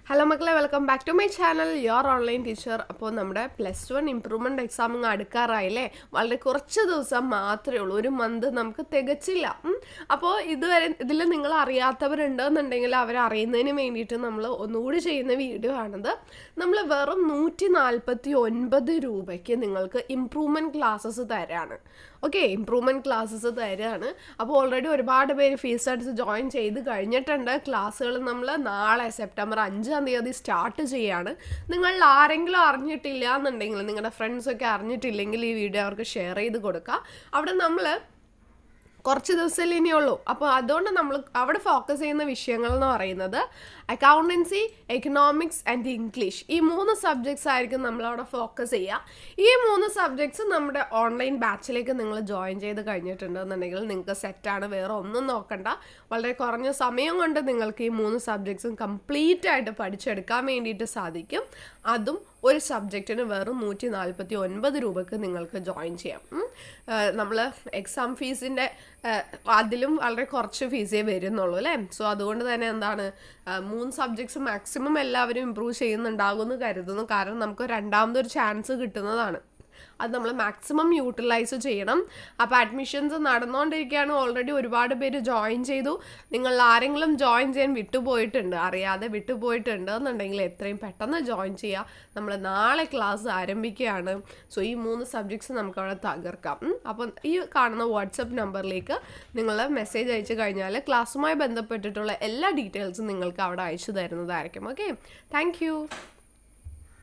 Hello മക്കളെ welcome back to my channel your online teacher അപ്പോൾ നമ്മുടെ പ്ലസ് വൺ ഇമ്പ്രൂവ്മെൻ്റ് എക്സാം ഇങ്ങ് അടുക്കാറായില്ലേ വളരെ കുറച്ച് ദിവസം മാത്രമേ ഉള്ളൂ ഒരു മന്ത് നമുക്ക് തികച്ചില്ല ഉം. അപ്പോൾ ഇതുവരെ ഇതിൽ നിങ്ങൾ അറിയാത്തവരുണ്ടെന്നുണ്ടെങ്കിൽ അവർ അറിയുന്നതിന് വേണ്ടിയിട്ട് നമ്മൾ ഒന്നുകൂടി ചെയ്യുന്ന വീഡിയോ ആണിത് നമ്മൾ വെറും നൂറ്റി നാൽപ്പത്തി ഒൻപത് രൂപയ്ക്ക് നിങ്ങൾക്ക് ഇമ്പ്രൂവ്മെൻറ്റ് ക്ലാസ്സസ് തരാണ് ഓക്കെ ഇമ്പ്രൂവ്മെൻറ്റ് ക്ലാസ്സസ് തരാണ് അപ്പോൾ ഓൾറെഡി ഒരുപാട് പേര് ഫീസ് അടിച്ച് ജോയിൻ ചെയ്ത് കഴിഞ്ഞിട്ടുണ്ട് ക്ലാസ്സുകൾ നമ്മൾ നാളെ സെപ്റ്റംബർ അഞ്ചാം തീയതി സ്റ്റാർട്ട് ചെയ്യാണ് നിങ്ങളിൽ ആരെങ്കിലും അറിഞ്ഞിട്ടില്ല എന്നുണ്ടെങ്കിൽ നിങ്ങളുടെ ഫ്രണ്ട്സൊക്കെ അറിഞ്ഞിട്ടില്ലെങ്കിൽ ഈ വീഡിയോ അവർക്ക് ഷെയർ ചെയ്ത് കൊടുക്കുക അവിടെ നമ്മൾ കുറച്ച് ദിവസമല്ലേ ഇനിയുള്ളൂ അപ്പോൾ അതുകൊണ്ട് നമ്മൾ അവിടെ ഫോക്കസ് ചെയ്യുന്ന വിഷയങ്ങൾ എന്ന് പറയുന്നത് അക്കൗണ്ടൻസി എക്കണോമിക്സ് ആൻഡ് ഇംഗ്ലീഷ് ഈ മൂന്ന് സബ്ജക്ട്സ് ആയിരിക്കും നമ്മൾ അവിടെ ഫോക്കസ് ചെയ്യുക ഈ മൂന്ന് സബ്ജക്ട്സ് നമ്മുടെ ഓൺലൈൻ ബാച്ചിലേക്ക് നിങ്ങൾ ജോയിൻ ചെയ്ത് കഴിഞ്ഞിട്ടുണ്ടെന്നുണ്ടെങ്കിൽ നിങ്ങൾക്ക് സെറ്റാണ് വേറെ ഒന്നും നോക്കണ്ട വളരെ കുറഞ്ഞ സമയം കൊണ്ട് നിങ്ങൾക്ക് ഈ മൂന്ന് സബ്ജക്ട്സും കംപ്ലീറ്റ് ആയിട്ട് പഠിച്ചെടുക്കാൻ വേണ്ടിയിട്ട് സാധിക്കും അതും ഒരു സബ്ജക്റ്റിന് വെറും നൂറ്റി നാൽപ്പത്തി ഒൻപത് രൂപയ്ക്ക് നിങ്ങൾക്ക് ജോയിൻ ചെയ്യാം നമ്മൾ എക്സാം ഫീസിൻ്റെ അതിലും വളരെ കുറച്ച് ഫീസേ വരുന്നുള്ളൂ അല്ലേ സോ അതുകൊണ്ട് തന്നെ എന്താണ് ആ, മൂന്ന് സബ്ജക്ട്സ് മാക്സിമം എല്ലാവരും ഇമ്പ്രൂവ് ചെയ്യുന്നുണ്ടാകുമെന്ന് കരുതുന്നു കാരണം നമുക്ക് രണ്ടാമതൊരു ചാൻസ് കിട്ടുന്നതാണ് അത് നമ്മൾ മാക്സിമം യൂട്ടിലൈസ് ചെയ്യണം അപ്പോൾ അഡ്മിഷൻസ് നടന്നുകൊണ്ടിരിക്കുകയാണ് ഓൾറെഡി ഒരുപാട് പേര് ജോയിൻ ചെയ്തു നിങ്ങൾ ആരെങ്കിലും ജോയിൻ ചെയ്യാൻ വിട്ടുപോയിട്ടുണ്ട് അറിയാതെ വിട്ടുപോയിട്ടുണ്ട് എന്നുണ്ടെങ്കിൽ എത്രയും പെട്ടെന്ന് ജോയിൻ ചെയ്യുക നമ്മൾ നാളെ ക്ലാസ് ആരംഭിക്കുകയാണ് സോ ഈ മൂന്ന് സബ്ജക്ട്സ് നമുക്ക് അവിടെ തകർക്കാം ഉം. അപ്പം ഈ കാണുന്ന വാട്സപ്പ് നമ്പറിലേക്ക് നിങ്ങൾ മെസ്സേജ് അയച്ചു കഴിഞ്ഞാൽ ക്ലാസ്സുമായി ബന്ധപ്പെട്ടിട്ടുള്ള എല്ലാ ഡീറ്റെയിൽസും നിങ്ങൾക്ക് അവിടെ അയച്ചു തരുന്നതായിരിക്കും ഓക്കെ താങ്ക്